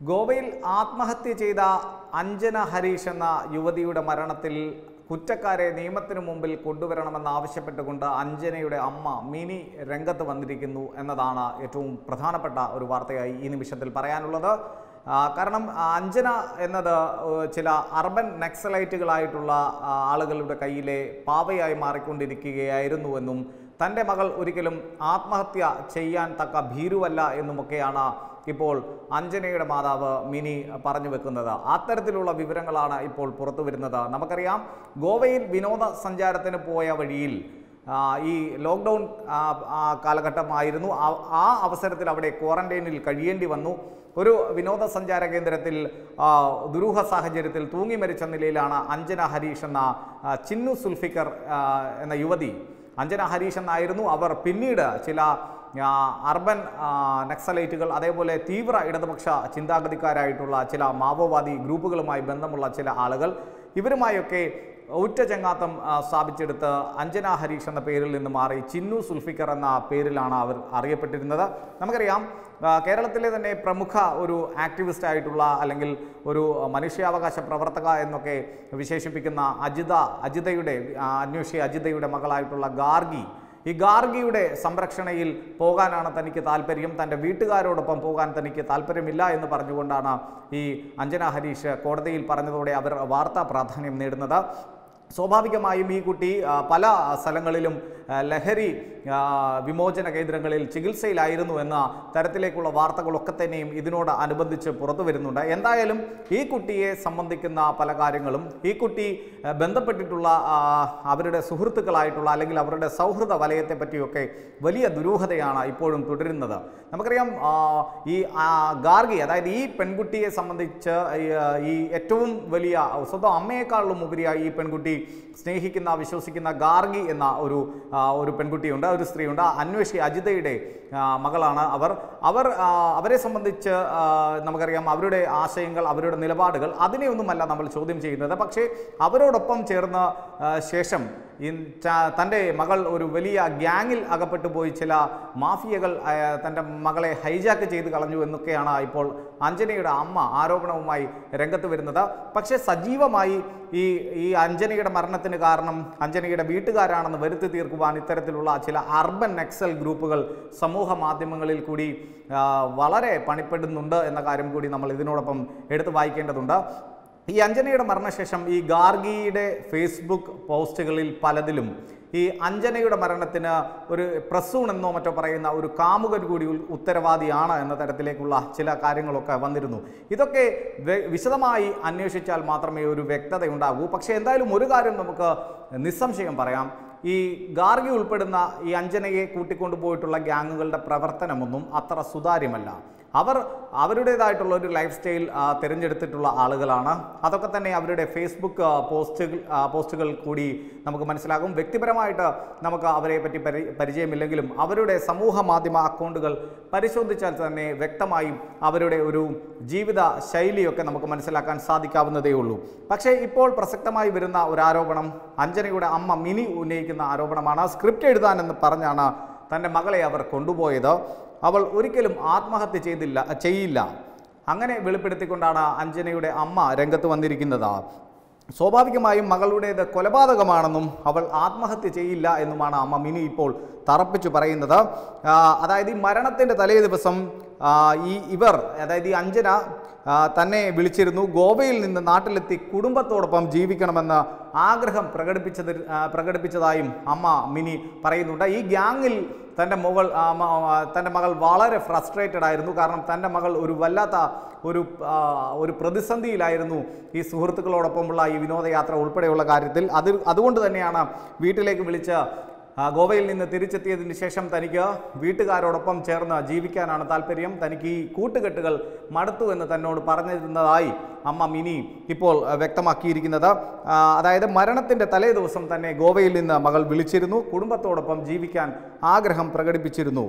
ഗോവയിൽ ആത്മഹത്യ ചെയ്ത അഞ്ജന ഹരീഷ് എന്ന യുവതിയുടെ മരണത്തിൽ കുറ്റക്കാരെ നിയമത്തിനു മുമ്പിൽ കൊണ്ടുവരണമെന്ന് ആവശ്യപ്പെട്ടുകൊണ്ട് അഞ്ജനയുടെ അമ്മ മിനി രംഗത്ത് വന്നിരിക്കുന്നു എന്നതാണ് ഏറ്റവും പ്രധാനപ്പെട്ട ഒരു വാർത്തയായി ഈ നിമിഷത്തിൽ പറയാനുള്ളത് ആ, കാരണം ആ, അഞ്ജന എന്നത് ഏഹ്, ചില അർബൻ നക്സലൈറ്റുകളായിട്ടുള്ള ആ, ആളുകളുടെ കയ്യിലെ പാവയായി മാറിക്കൊണ്ടിരിക്കുകയായിരുന്നുവെന്നും തൻ്റെ മകൾ ഒരിക്കലും ആത്മഹത്യ ചെയ്യാൻ തക്ക ഭീരുവല്ല എന്നുമൊക്കെയാണ് ഇപ്പോൾ അഞ്ജനയുടെ മാതാവ് മിനി പറഞ്ഞു വെക്കുന്നത് അത്തരത്തിലുള്ള വിവരങ്ങളാണ് ഇപ്പോൾ പുറത്തു വരുന്നത് നമുക്കറിയാം ഗോവയിൽ വിനോദസഞ്ചാരത്തിന് പോയ വഴിയിൽ ആ, ഈ ലോക്ക്ഡൗൺ ആ, ആ കാലഘട്ടമായിരുന്നു ആ- ആ അവസരത്തിൽ അവിടെ ക്വാറന്റൈനിൽ കഴിയേണ്ടി വന്നു ഒരു വിനോദസഞ്ചാര കേന്ദ്രത്തിൽ ആ, ദുരൂഹ സാഹചര്യത്തിൽ തൂങ്ങി മരിച്ച നിലയിലാണ് അഞ്ജന ഹരീഷ് എന്ന ആ, ചിന്നു സുൽഫിക്കർ ആ, എന്ന യുവതി അഞ്ജന ഹരീഷ് എന്നായിരുന്നു അവർ പിന്നീട് ചില ആ, അർബൻ ആ, നക്സലൈറ്റുകൾ അതേപോലെ തീവ്ര ഇടതുപക്ഷ ചിന്താഗതിക്കാരായിട്ടുള്ള ചില മാവോവാദി ഗ്രൂപ്പുകളുമായി ബന്ധമുള്ള ചില ആളുകൾ ഇവരുമായൊക്കെ ഒറ്റ ചങ്ങാത്തം ആ, സ്ഥാപിച്ചെടുത്ത് അഞ്ജന ഹരീഷ് എന്ന പേരിൽ നിന്ന് മാറി ചിന്നു സുൽഫിക്കർ എന്ന പേരിലാണ് അവർ അറിയപ്പെട്ടിരുന്നത് നമുക്കറിയാം ആ, കേരളത്തിലെ തന്നെ പ്രമുഖ ഒരു ആക്ടിവിസ്റ്റ് ആയിട്ടുള്ള അല്ലെങ്കിൽ ഒരു മനുഷ്യാവകാശ പ്രവർത്തക എന്നൊക്കെ വിശേഷിപ്പിക്കുന്ന അജിത അജിതയുടെ ആ, അന്വേഷി അജിതയുടെ മകളായിട്ടുള്ള ഗാർഗി ഈ ഗാർഗിയുടെ സംരക്ഷണയിൽ പോകാനാണ് തനിക്ക് താല്പര്യം തൻ്റെ വീട്ടുകാരോടൊപ്പം പോകാൻ തനിക്ക് താല്പര്യമില്ല എന്ന് പറഞ്ഞുകൊണ്ടാണ് ഈ അഞ്ജന ഹരീഷ് കോടതിയിൽ പറഞ്ഞതോടെ അവർ വാർത്താ പ്രാധാന്യം നേടുന്നത് സ്വാഭാവികമായും ഈ കുട്ടി ആ, പല സ്ഥലങ്ങളിലും ആ, ലഹരി ആ, വിമോചന കേന്ദ്രങ്ങളിൽ ചികിത്സയിലായിരുന്നു എന്ന തരത്തിലേക്കുള്ള വാർത്തകളൊക്കെ തന്നെയും ഇതിനോട് അനുബന്ധിച്ച് പുറത്തു വരുന്നുണ്ട് എന്തായാലും ഈ കുട്ടിയെ സംബന്ധിക്കുന്ന പല കാര്യങ്ങളും ഈ കുട്ടി ആ, ബന്ധപ്പെട്ടിട്ടുള്ള ആ, അവരുടെ സുഹൃത്തുക്കളായിട്ടുള്ള അല്ലെങ്കിൽ അവരുടെ സൗഹൃദ വലയത്തെ പറ്റിയൊക്കെ വലിയ ദുരൂഹതയാണ് ഇപ്പോഴും തുടരുന്നത് നമുക്കറിയാം ആ, ഈ ആ, ഗാർഗി അതായത് ഈ പെൺകുട്ടിയെ സംബന്ധിച്ച് ഈ, ആ, ഈ ഏറ്റവും വലിയ സ്വന്തം അമ്മയെക്കാളും ഉപരിയായി ഈ പെൺകുട്ടി സ്നേഹിക്കുന്ന വിശ്വസിക്കുന്ന ഗാർഗി എന്ന ഒരു ആ, ഒരു പെൺകുട്ടിയുണ്ട് ഒരു സ്ത്രീയുണ്ട് അന്വേഷി അജിതയുടെ ആ, മകളാണ് അവർ അവർ ആ, അവരെ സംബന്ധിച്ച് ആ, നമുക്കറിയാം അവരുടെ ആശയങ്ങൾ അവരുടെ നിലപാടുകൾ അതിനെയൊന്നുമല്ല നമ്മൾ ചോദ്യം ചെയ്യുന്നത് പക്ഷേ അവരോടൊപ്പം ചേർന്ന ആ, ശേഷം ഈ ച- തൻ്റെ മകൾ ഒരു വലിയ ഗ്യാങ്ങിൽ അകപ്പെട്ടു പോയി ചില മാഫിയകൾ ആ, തൻ്റെ മകളെ ഹൈജാക്ക് ചെയ്ത് കളഞ്ഞു എന്നൊക്കെയാണ് ഇപ്പോൾ അഞ്ജനയുടെ അമ്മ ആരോപണവുമായി രംഗത്ത് വരുന്നത് പക്ഷേ സജീവമായി ഈ ഈ അഞ്ജനയുടെ മരണത്തിന് കാരണം അഞ്ജനയുടെ വീട്ടുകാരാണെന്ന് വരുത്തി തീർക്കുവാൻ ഇത്തരത്തിലുള്ള ചില അർബൻ നക്സൽ ഗ്രൂപ്പുകൾ സമൂഹ മാധ്യമങ്ങളിൽ കൂടി ആ, വളരെ പണിപ്പെടുന്നുണ്ട് എന്ന കാര്യം കൂടി നമ്മൾ ഇതിനോടൊപ്പം എടുത്തു വായിക്കേണ്ടതുണ്ട് ഈ അഞ്ജനയുടെ മരണശേഷം ഈ ഗാർഗിയുടെ ഫേസ്ബുക്ക് പോസ്റ്റുകളിൽ പലതിലും ഈ അഞ്ജനയുടെ മരണത്തിന് ഒരു പ്രസൂൺ എന്നോ മറ്റോ പറയുന്ന ഒരു കാമുകൻ കൂടി ഉൽ- ഉത്തരവാദിയാണ് എന്ന തരത്തിലേക്കുള്ള ചില കാര്യങ്ങളൊക്കെ വന്നിരുന്നു ഇതൊക്കെ വെ- വിശദമായി അന്വേഷിച്ചാൽ മാത്രമേ ഒരു വ്യക്തത ഉണ്ടാകൂ പക്ഷേ എന്തായാലും ഒരു കാര്യം നമുക്ക് നിസ്സംശയം പറയാം ഈ ഗാർഗി ഉൾപ്പെടുന്ന ഈ അഞ്ജനയെ കൂട്ടിക്കൊണ്ടുപോയിട്ടുള്ള ഗ്യാങ്ങുകളുടെ പ്രവർത്തനമൊന്നും അത്ര സുതാര്യമല്ല അവർ അവരുടേതായിട്ടുള്ള ഒരു ലൈഫ് സ്റ്റൈൽ ആ, തിരഞ്ഞെടുത്തിട്ടുള്ള ആളുകളാണ് അതൊക്കെ തന്നെ അവരുടെ ഫേസ്ബുക്ക് ആ, പോസ്റ്റുകൾ ആ, പോസ്റ്റുകൾ കൂടി നമുക്ക് മനസ്സിലാകും വ്യക്തിപരമായിട്ട് നമുക്ക് അവരെ പറ്റി പരി പരിചയമില്ലെങ്കിലും അവരുടെ സമൂഹ മാധ്യമ അക്കൗണ്ടുകൾ പരിശോധിച്ചാൽ തന്നെ വ്യക്തമായും അവരുടെ ഒരു ജീവിത ശൈലിയൊക്കെ നമുക്ക് മനസ്സിലാക്കാൻ സാധിക്കാവുന്നതേ ഉള്ളൂ പക്ഷേ ഇപ്പോൾ പ്രസക്തമായി വരുന്ന ഒരു ആരോപണം അഞ്ജനയുടെ അമ്മ മിനി ഉന്നയിക്കുന്ന ആരോപണമാണ് സ്ക്രിപ്റ്റ് എഴുതാനെന്ന് പറഞ്ഞാണ് തൻ്റെ മകളെ അവർ കൊണ്ടുപോയത് അവൾ ഒരിക്കലും ആത്മഹത്യ ചെയ്തില്ല ചെയ്യില്ല അങ്ങനെ വെളിപ്പെടുത്തിക്കൊണ്ടാണ് അഞ്ജനയുടെ അമ്മ രംഗത്ത് വന്നിരിക്കുന്നത് സ്വാഭാവികമായും മകളുടേത് കൊലപാതകമാണെന്നും അവൾ ആത്മഹത്യ ചെയ്യില്ല എന്നുമാണ് അമ്മ മിനി ഇപ്പോൾ തറപ്പിച്ചു പറയുന്നത് ആ, അതായത് ഈ മരണത്തിൻ്റെ തലേ ദിവസം ആ, ഈ ഇവർ അതായത് ഈ അഞ്ജന ആ, തന്നെ വിളിച്ചിരുന്നു ഗോവയിൽ നിന്ന് നാട്ടിലെത്തി കുടുംബത്തോടൊപ്പം ജീവിക്കണമെന്ന് ആഗ്രഹം പ്രകടിപ്പിച്ചത് ആ, പ്രകടിപ്പിച്ചതായും അമ്മ മിനി പറയുന്നുണ്ട് ഈ ഗ്യാങ്ങിൽ തൻ്റെ മകൾ ആ, മ- ആ, തൻ്റെ മകൾ വളരെ ഫ്രസ്ട്രേറ്റഡ് ആയിരുന്നു കാരണം തൻ്റെ മകൾ ഒരു വല്ലാത്ത ഒരു ആ, ഒരു പ്രതിസന്ധിയിലായിരുന്നു ഈ സുഹൃത്തുക്കളോടൊപ്പമുള്ള ഈ വിനോദയാത്ര ഉൾപ്പെടെയുള്ള കാര്യത്തിൽ അത് അതുകൊണ്ട് തന്നെയാണ് വീട്ടിലേക്ക് വിളിച്ച് ആ, ഗോവയിൽ നിന്ന് തിരിച്ചെത്തിയതിന് ശേഷം തനിക്ക് വീട്ടുകാരോടൊപ്പം ചേർന്ന് ജീവിക്കാനാണ് താല്പര്യം തനിക്ക് ഈ കൂട്ടുകെട്ടുകൾ മടുത്തു എന്ന് തന്നോട് പറഞ്ഞിരുന്നതായി അമ്മ മിനി ഇപ്പോൾ ആ, വ്യക്തമാക്കിയിരിക്കുന്നത് ആ, അതായത് മരണത്തിൻ്റെ തലേ ദിവസം തന്നെ ഗോവയിൽ നിന്ന് മകൾ വിളിച്ചിരുന്നു കുടുംബത്തോടൊപ്പം ജീവിക്കാൻ ആഗ്രഹം പ്രകടിപ്പിച്ചിരുന്നു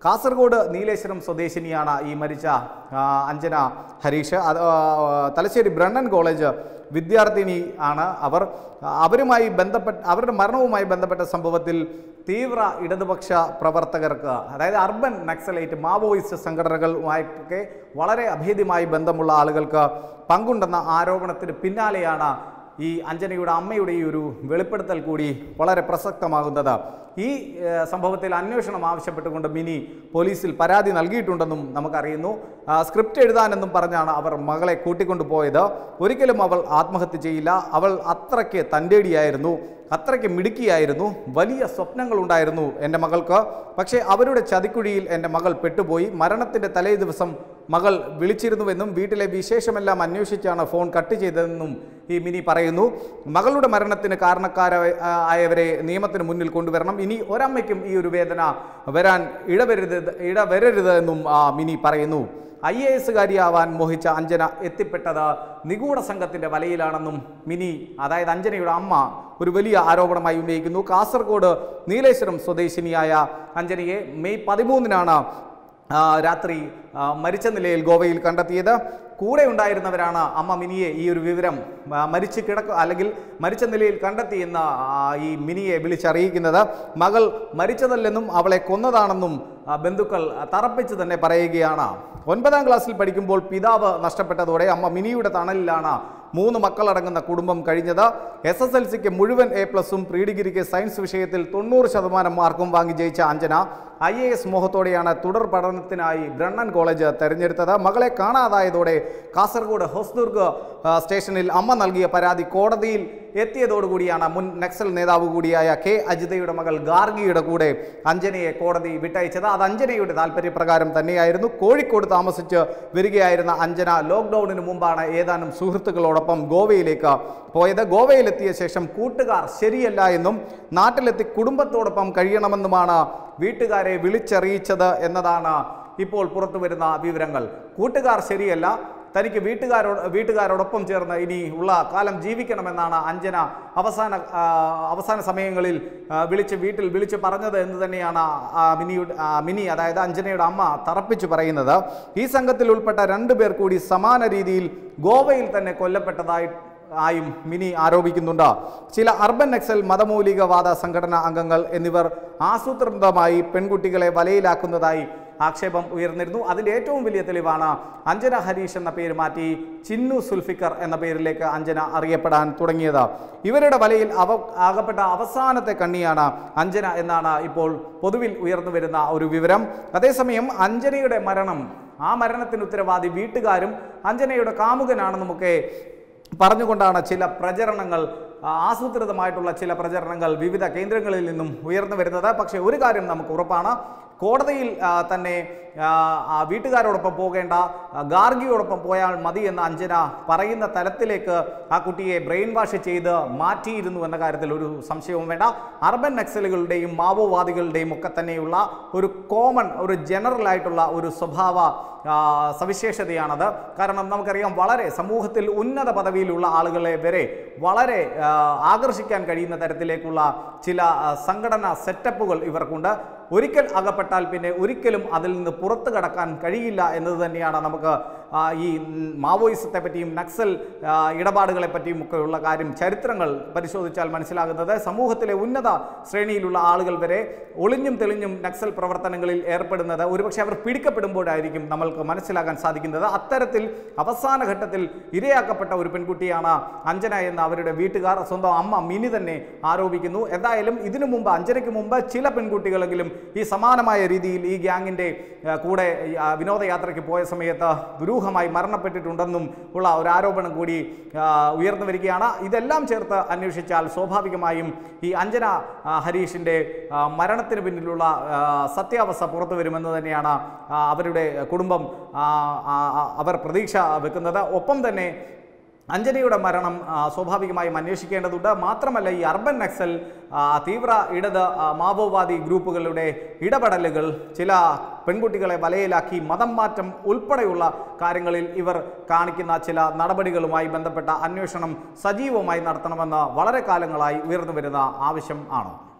കാസർഗോഡ് നീലേശ്വരം സ്വദേശിനിയാണ് ഈ മരിച്ച ആ, അഞ്ജന ഹരീഷ് അത് ആ, തലശ്ശേരി ബ്രണ്ണൻ കോളേജ് വിദ്യാർത്ഥിനി ആണ് അവർ അവരുമായി ബന്ധപ്പെട്ട അവരുടെ മരണവുമായി ബന്ധപ്പെട്ട സംഭവത്തിൽ തീവ്ര ഇടതുപക്ഷ പ്രവർത്തകർക്ക് അതായത് അർബൻ നക്സലൈറ്റ് മാവോയിസ്റ്റ് സംഘടനകളുമായിട്ടൊക്കെ വളരെ അഭേദ്യമായി ബന്ധമുള്ള ആളുകൾക്ക് പങ്കുണ്ടെന്ന ആരോപണത്തിന് പിന്നാലെയാണ് ഈ അഞ്ജനയുടെ അമ്മയുടെ ഈ ഒരു വെളിപ്പെടുത്തൽ കൂടി വളരെ പ്രസക്തമാകുന്നത് ഈ ഏഹ്, സംഭവത്തിൽ അന്വേഷണം ആവശ്യപ്പെട്ടുകൊണ്ട് മിനി പോലീസിൽ പരാതി നൽകിയിട്ടുണ്ടെന്നും നമുക്കറിയുന്നു ആ, സ്ക്രിപ്റ്റ് എഴുതാനെന്നും പറഞ്ഞാണ് അവർ മകളെ കൂട്ടിക്കൊണ്ടു പോയത് ഒരിക്കലും അവൾ ആത്മഹത്യ ചെയ്യില്ല അവൾ അത്രയ്ക്ക് തൻ്റെടിയായിരുന്നു അത്രയ്ക്ക് മിടുക്കിയായിരുന്നു വലിയ സ്വപ്നങ്ങളുണ്ടായിരുന്നു എൻ്റെ മകൾക്ക് പക്ഷേ അവരുടെ ചതിക്കുഴിയിൽ എൻ്റെ മകൾ പെട്ടുപോയി മരണത്തിൻ്റെ തലേ ദിവസം മകൾ വിളിച്ചിരുന്നുവെന്നും വീട്ടിലെ വിശേഷമെല്ലാം അന്വേഷിച്ചാണ് ഫോൺ കട്ട് ചെയ്തതെന്നും ഈ മിനി പറയുന്നു മകളുടെ മരണത്തിന് കാരണക്കാരായ ആയവരെ നിയമത്തിന് മുന്നിൽ കൊണ്ടുവരണം ഇനി ഒരമ്മയ്ക്കും ഈ ഒരു വേദന വരാൻ ഇടവരരുത് ഇടവരരുത് എന്നും ആ, മിനി പറയുന്നു ഐ എ എസുകാരിയാവാൻ മോഹിച്ച അഞ്ജന എത്തിപ്പെട്ടത് നിഗൂഢ സംഘത്തിന്റെ വലയിലാണെന്നും മിനി അതായത് അഞ്ജനയുടെ അമ്മ ഒരു വലിയ ആരോപണമായി ഉന്നയിക്കുന്നു കാസർഗോഡ് നീലേശ്വരം സ്വദേശിനിയായ അഞ്ജനയെ മെയ് പതിമൂന്നിനാണ് ആ, രാത്രി ആ, മരിച്ച നിലയിൽ ഗോവയിൽ കണ്ടെത്തിയത് കൂടെ ഉണ്ടായിരുന്നവരാണ് അമ്മ മിനിയെ ഈ ഒരു വിവരം ആ, മരിച്ച് കിടക്ക അല്ലെങ്കിൽ മരിച്ച നിലയിൽ കണ്ടെത്തി എന്ന ആ, ഈ മിനിയെ വിളിച്ചറിയിക്കുന്നത് മകൾ മരിച്ചതല്ലെന്നും അവളെ കൊന്നതാണെന്നും ആ, ബന്ധുക്കൾ തറപ്പിച്ച് തന്നെ പറയുകയാണ് ഒൻപതാം ക്ലാസ്സിൽ പഠിക്കുമ്പോൾ പിതാവ് നഷ്ടപ്പെട്ടതോടെ അമ്മ മിനിയുടെ തണലിലാണ് മൂന്ന് മക്കളടങ്ങുന്ന കുടുംബം കഴിഞ്ഞത് എസ് എസ് എൽ സിക്ക് മുഴുവൻ എ പ്ലസും പ്രീ ഡിഗ്രിക്ക് സയൻസ് വിഷയത്തിൽ തൊണ്ണൂറ് ശതമാനം മാർക്കും വാങ്ങി ജയിച്ച അഞ്ജന ഐ എ എസ് മോഹത്തോടെയാണ് തുടർ പഠനത്തിനായി ബ്രണ്ണൻ കോളേജ് തെരഞ്ഞെടുത്തത് മകളെ കാണാതായതോടെ കാസർഗോഡ് ഹൊസ്ദുർഗ് ആ, സ്റ്റേഷനിൽ അമ്മ നൽകിയ പരാതി കോടതിയിൽ എത്തിയതോടുകൂടിയാണ് മുൻ നക്സൽ നേതാവ് കൂടിയായ കെ അജിതയുടെ മകൾ ഗാർഗിയുടെ കൂടെ അഞ്ജനയെ കോടതി വിട്ടയച്ചത് അത് അഞ്ജനയുടെ താല്പര്യപ്രകാരം തന്നെയായിരുന്നു കോഴിക്കോട് താമസിച്ച് വരികയായിരുന്ന അഞ്ജന ലോക്ക്ഡൌണിന് മുമ്പാണ് ഏതാനും സുഹൃത്തുക്കളോടൊപ്പം ഗോവയിലേക്ക് പോയത് ഗോവയിലെത്തിയ ശേഷം കൂട്ടുകാർ ശരിയല്ല എന്നും നാട്ടിലെത്തി കുടുംബത്തോടൊപ്പം കഴിയണമെന്നുമാണ് വീട്ടുകാരെ വിളിച്ചറിയിച്ചത് എന്നതാണ് ഇപ്പോൾ പുറത്തു വരുന്ന വിവരങ്ങൾ കൂട്ടുകാർ ശരിയല്ല തനിക്ക് വീട്ടുകാരോട് വീട്ടുകാരോടൊപ്പം ചേർന്ന് ഇനി ഉള്ള കാലം ജീവിക്കണമെന്നാണ് അഞ്ജന അവസാന ആ, അവസാന സമയങ്ങളിൽ ആ, വിളിച്ച് വീട്ടിൽ വിളിച്ച് പറഞ്ഞത് എന്ന് തന്നെയാണ് ആ, മിനിയുടെ ആ, മിനി അതായത് അഞ്ജനയുടെ അമ്മ തറപ്പിച്ചു പറയുന്നത് ഈ സംഘത്തിൽ ഉൾപ്പെട്ട രണ്ടു പേർ കൂടി സമാന രീതിയിൽ ഗോവയിൽ തന്നെ കൊല്ലപ്പെട്ടതായി ആയും മിനി ആരോപിക്കുന്നുണ്ട് ചില അർബൻ നക്സൽ മതമൗലികവാദ സംഘടനാ അംഗങ്ങൾ എന്നിവർ ആസൂത്രിതമായി പെൺകുട്ടികളെ വലയിലാക്കുന്നതായി ആക്ഷേപം ഉയർന്നിരുന്നു അതിൻ്റെ ഏറ്റവും വലിയ തെളിവാണ് അഞ്ജന ഹരീഷ് എന്ന പേര് മാറ്റി ചിന്നു സുൽഫിക്കർ എന്ന പേരിലേക്ക് അഞ്ജന അറിയപ്പെടാൻ തുടങ്ങിയത് ഇവരുടെ വലയിൽ അവ ആകപ്പെട്ട അവസാനത്തെ കണ്ണിയാണ് അഞ്ജന എന്നാണ് ഇപ്പോൾ പൊതുവിൽ ഉയർന്നു വരുന്ന ഒരു വിവരം അതേസമയം അഞ്ജനയുടെ മരണം ആ മരണത്തിന് ഉത്തരവാദി വീട്ടുകാരും അഞ്ജനയുടെ കാമുകനാണെന്നുമൊക്കെ പറഞ്ഞുകൊണ്ടാണ് ചില പ്രചരണങ്ങൾ ആ, ആസൂത്രിതമായിട്ടുള്ള ചില പ്രചരണങ്ങൾ വിവിധ കേന്ദ്രങ്ങളിൽ നിന്നും ഉയർന്നു വരുന്നത് പക്ഷേ ഒരു കാര്യം നമുക്ക് ഉറപ്പാണ് കോടതിയിൽ ആ, തന്നെ ആ, ആ വീട്ടുകാരോടൊപ്പം പോകേണ്ട ആ, ഗാർഗിയോടൊപ്പം പോയാൽ മതി എന്ന് അഞ്ജന പറയുന്ന തലത്തിലേക്ക് ആ കുട്ടിയെ ബ്രെയിൻ വാഷ് ചെയ്ത് മാറ്റിയിരുന്നു എന്ന കാര്യത്തിൽ ഒരു സംശയവും വേണ്ട അർബൻ നക്സലുകളുടെയും മാവോവാദികളുടെയും ഒക്കെ തന്നെയുള്ള ഒരു കോമൺ ഒരു ജനറൽ ആയിട്ടുള്ള ഒരു സ്വഭാവ ആ, സവിശേഷതയാണത് കാരണം നമുക്കറിയാം വളരെ സമൂഹത്തിൽ ഉന്നത പദവിയിലുള്ള ആളുകളെ വരെ വളരെ ആ, ആകർഷിക്കാൻ കഴിയുന്ന തരത്തിലേക്കുള്ള ചില ആ, സംഘടനാ സെറ്റപ്പുകൾ ഇവർക്കുണ്ട് ഒരിക്കൽ അകപ്പെട്ടാൽ പിന്നെ ഒരിക്കലും അതിൽ നിന്ന് പുറത്തു കടക്കാൻ കഴിയില്ല എന്നത് തന്നെയാണ് നമുക്ക് ആ, ഈ ഉം, മാവോയിസത്തെ പറ്റിയും നക്സൽ ആ, ഇടപാടുകളെ പറ്റിയും ഒക്കെയുള്ള കാര്യം ചരിത്രങ്ങൾ പരിശോധിച്ചാൽ മനസ്സിലാകുന്നത് സമൂഹത്തിലെ ഉന്നത ശ്രേണിയിലുള്ള ആളുകൾ വരെ ഒളിഞ്ഞും തെളിഞ്ഞും നക്സൽ പ്രവർത്തനങ്ങളിൽ ഏർപ്പെടുന്നത് ഒരുപക്ഷെ അവർ പിടിക്കപ്പെടുമ്പോഴായിരിക്കും നമ്മൾക്ക് മനസ്സിലാക്കാൻ സാധിക്കുന്നത് അത്തരത്തിൽ അവസാന ഘട്ടത്തിൽ ഇരയാക്കപ്പെട്ട ഒരു പെൺകുട്ടിയാണ് അഞ്ജന എന്ന് അവരുടെ വീട്ടുകാർ സ്വന്തം അമ്മ മിനി തന്നെ ആരോപിക്കുന്നു എന്തായാലും ഇതിനു മുമ്പ് അഞ്ജനയ്ക്ക് മുമ്പ് ചില പെൺകുട്ടികളെങ്കിലും ഈ സമാനമായ രീതിയിൽ ഈ ഗ്യാങ്ങിൻ്റെ ആ, കൂടെ ഈ, ആ, വിനോദയാത്രയ്ക്ക് പോയ സമയത്ത് ദുരൂഹമായി മരണപ്പെട്ടിട്ടുണ്ടെന്നും ഉള്ള ഒരു ആരോപണം കൂടി ആ, ഉയർന്നു വരികയാണ് ഇതെല്ലാം ചേർത്ത് അന്വേഷിച്ചാൽ സ്വാഭാവികമായും ഈ അഞ്ജന ആ, ഹരീഷിൻ്റെ ആ, മരണത്തിന് പിന്നിലുള്ള ആ, സത്യാവസ്ഥ പുറത്തു വരുമെന്ന് തന്നെയാണ് ആ, അവരുടെ കുടുംബം ആ, ആ, ആ, അവർ പ്രതീക്ഷ വെക്കുന്നത് ഒപ്പം തന്നെ അഞ്ജനയുടെ മരണം ആ, സ്വാഭാവികമായും അന്വേഷിക്കേണ്ടതുണ്ട് മാത്രമല്ല ഈ അർബൻ നക്സൽ ആ, തീവ്ര ഇടത് ആ, മാവോവാദി ഗ്രൂപ്പുകളുടെ ഇടപെടലുകൾ ചില പെൺകുട്ടികളെ വലയിലാക്കി മതം മാറ്റം ഉൾപ്പെടെയുള്ള കാര്യങ്ങളിൽ ഇവർ കാണിക്കുന്ന ചില നടപടികളുമായി ബന്ധപ്പെട്ട അന്വേഷണം സജീവമായി നടത്തണമെന്ന് വളരെ കാലങ്ങളായി ഉയർന്നു വരുന്ന ആവശ്യം ആണ്